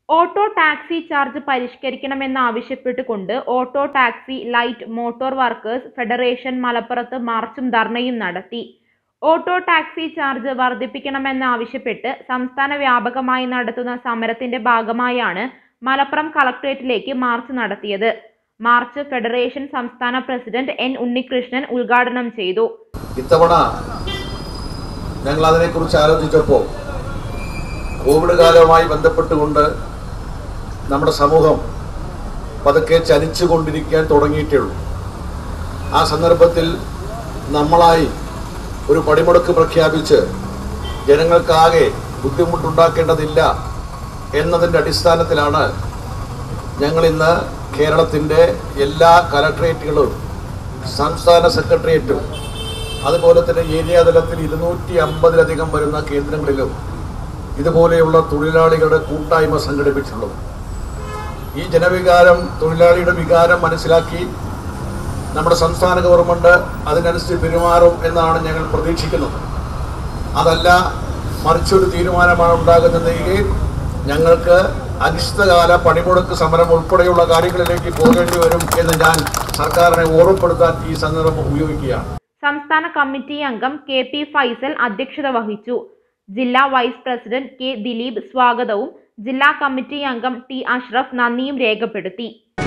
auto taxi charge പരിഷ്കരിക്കണമെന്നാവശ്യപ്പെട്ടുകൊണ്ട് auto taxi light motor workers federation മലപ്പുറത്ത് മാർച്ചും ധർണയും നടത്തി ഓട്ടോ ടാക്സി ചാർജ് വർദ്ധിപ്പിക്കണമെന്നാവശ്യപ്പെട്ട് സംസ്ഥാന വ്യാപകമായി നടത്തുന്ന സമരത്തിന്റെ ഭാഗമായാണ് മലപ്പുറം കളക്ടറേറ്റിലേക്ക് മാർച്ച് നടത്തിയത് മാർച്ച് ഫെഡറേഷൻ സംസ്ഥാന പ്രസിഡന്റ് എൻ ഉണ്ണികൃഷ്ണൻ ഉദ്ഘാടനം ചെയ്തു ഇത്തവണ ഞങ്ങൾ അതിനെക്കുറിച്ച് ആലോചിച്ചപ്പോൾ കോവിഡ് കാലവുമായി ബന്ധപ്പെട്ടുകൊണ്ട് നമ്മുടെ സമൂഹം പതുക്കെ ചലിച്ചുകൊണ്ടിരിക്കാൻ തുടങ്ങിയിട്ടേ ഉള്ളൂ ആ സന്ദർഭത്തിൽ നമ്മളായി ഒരു പടിമുടക്ക് പ്രഖ്യാപിച്ച് ജനങ്ങൾക്കാകെ ബുദ്ധിമുട്ടുണ്ടാക്കേണ്ടതില്ല എന്നതിൻ്റെ അടിസ്ഥാനത്തിലാണ് ഞങ്ങൾ ഇന്ന് കേരളത്തിൻ്റെ എല്ലാ കലക്ട്രേറ്റുകളും സംസ്ഥാന സെക്രട്ടേറിയറ്റും അതുപോലെ തന്നെ ഏരിയ തലത്തിൽ ഇരുന്നൂറ്റി അമ്പതിലധികം വരുന്ന കേന്ദ്രങ്ങളിലും ഇതുപോലെയുള്ള തൊഴിലാളികളുടെ കൂട്ടായ്മ സംഘടിപ്പിച്ചിട്ടുള്ളത് ഈ ജനവികാരം തൊഴിലാളിയുടെ വികാരം മനസ്സിലാക്കി നമ്മുടെ സംസ്ഥാന ഗവൺമെൻറ് അതിനനുസരിച്ച് പെരുമാറും എന്നാണ് ഞങ്ങൾ പ്രതീക്ഷിക്കുന്നത് അതല്ല മറിച്ചൊരു തീരുമാനമാണ് ഉണ്ടാകുന്നതെങ്കിൽ ഞങ്ങൾക്ക് അനിശ്ചിതകാല പണിമുടക്ക് സമരം ഉൾപ്പെടെയുള്ള കാര്യങ്ങളിലേക്ക് പോകേണ്ടി വരും എന്ന് ഞാൻ സർക്കാരിനെ ഓർമ്മപ്പെടുത്താൻ ഈ സന്ദർഭം ഉപയോഗിക്കുകയാണ് സംസ്ഥാന കമ്മിറ്റി അംഗം കെ പി ഫൈസൽ അധ്യക്ഷത വഹിച്ചു ജില്ലാ വൈസ് പ്രസിഡന്റ് കെ ദിലീപ് സ്വാഗതവും ജില്ലാ കമ്മിറ്റി അംഗം ടി അഷ്റഫ് നന്ദിയും രേഖപ്പെടുത്തി